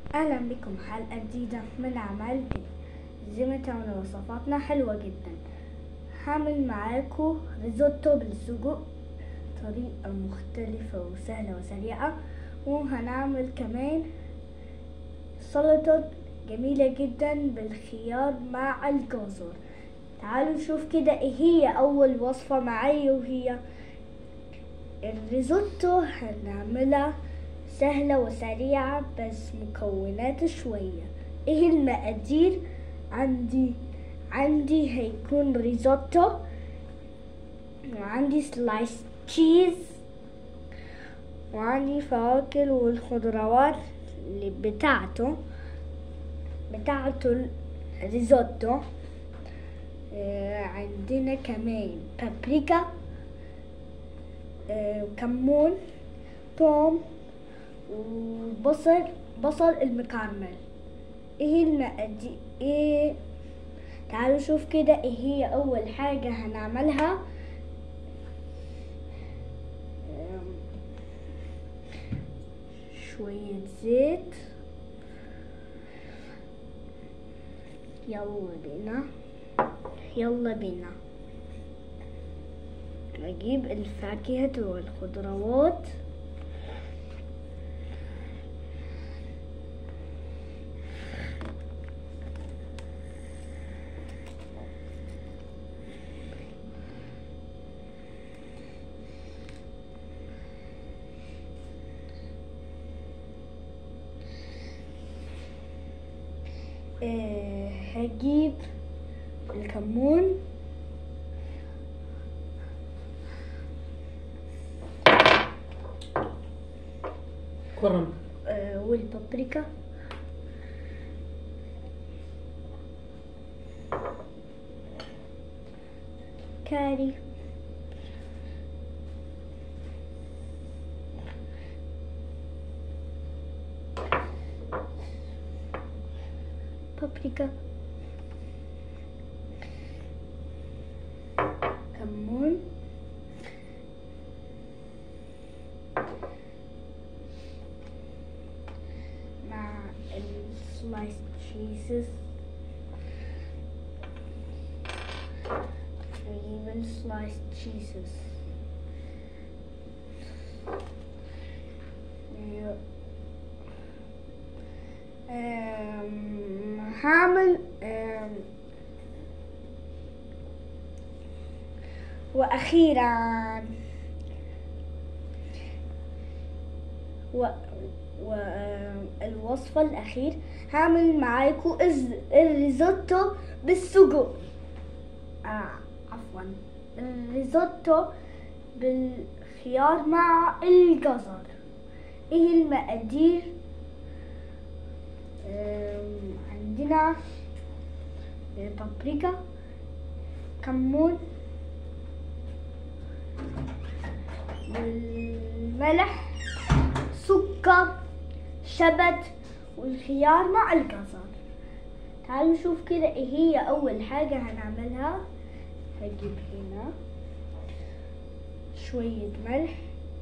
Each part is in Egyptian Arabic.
أهلا بكم حلقة جديدة من أعمال بي زي ما تعملوا وصفاتنا حلوة جدا هعمل معاكم ريزوتو بالسجق طريقة مختلفة وسهلة وسريعة وهنعمل كمان سلطة جميلة جدا بالخيار مع الجزر تعالوا نشوف كده ايه هي أول وصفة معايا وهي الريزوتو هنعملها سهلة وسريعة بس مكونات شوية ايه المقادير عندي عندي هيكون ريزوتو وعندي سلايس تشيز وعندي فواكه والخضروات اللي بتاعته بتاعته الريزوتو آه، عندنا كمان بابريكا آه، كمون توم وبصل بصل المكرمل ايه المقادير ايه تعالوا نشوف كده ايه هي اول حاجة هنعملها أم، شوية زيت يلا بينا يلا بينا اجيب الفاكهة والخضروات آه، هجيب الكمون كرم آه، والبابريكا كاري بابريكا كمون مع السلايس تشيزز نجيب السلايس تشيزز هعمل أم، واخيرا و... والوصفة الأخير هعمل معاكم الز- الريزوتو بالسجق آه عفوا الريزوتو بالخيار مع الجزر ايه المقادير آم، عندنا بابريكا كمون والملح سكر شبت والخيار مع الجزر تعالوا نشوف كده ايه هي اول حاجة هنعملها هجيب هنا شوية ملح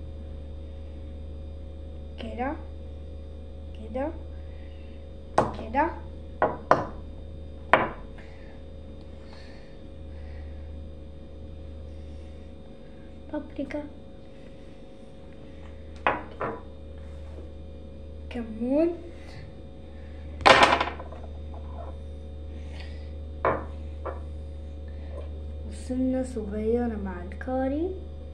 كده كده كده بابريكا كمون وسمنة صغيرة مع الكاري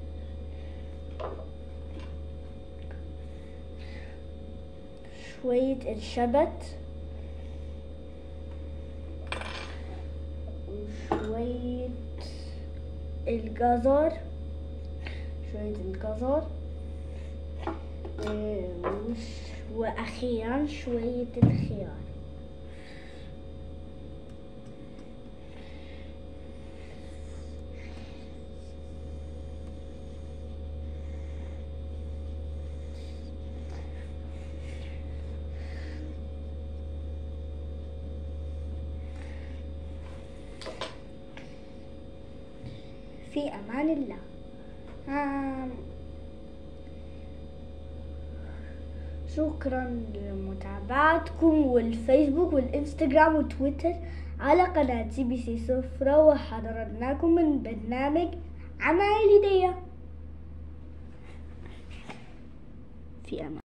شوية الشبت وشوية الجزر شوية الجزر آه، وش- وأخيرا شوية الخيار في أمان الله آم، شكرا لمتابعتكم والفيسبوك والانستغرام وتويتر على قناة سي بي سي سفرة وحضرناكم من برنامج عمايل هدية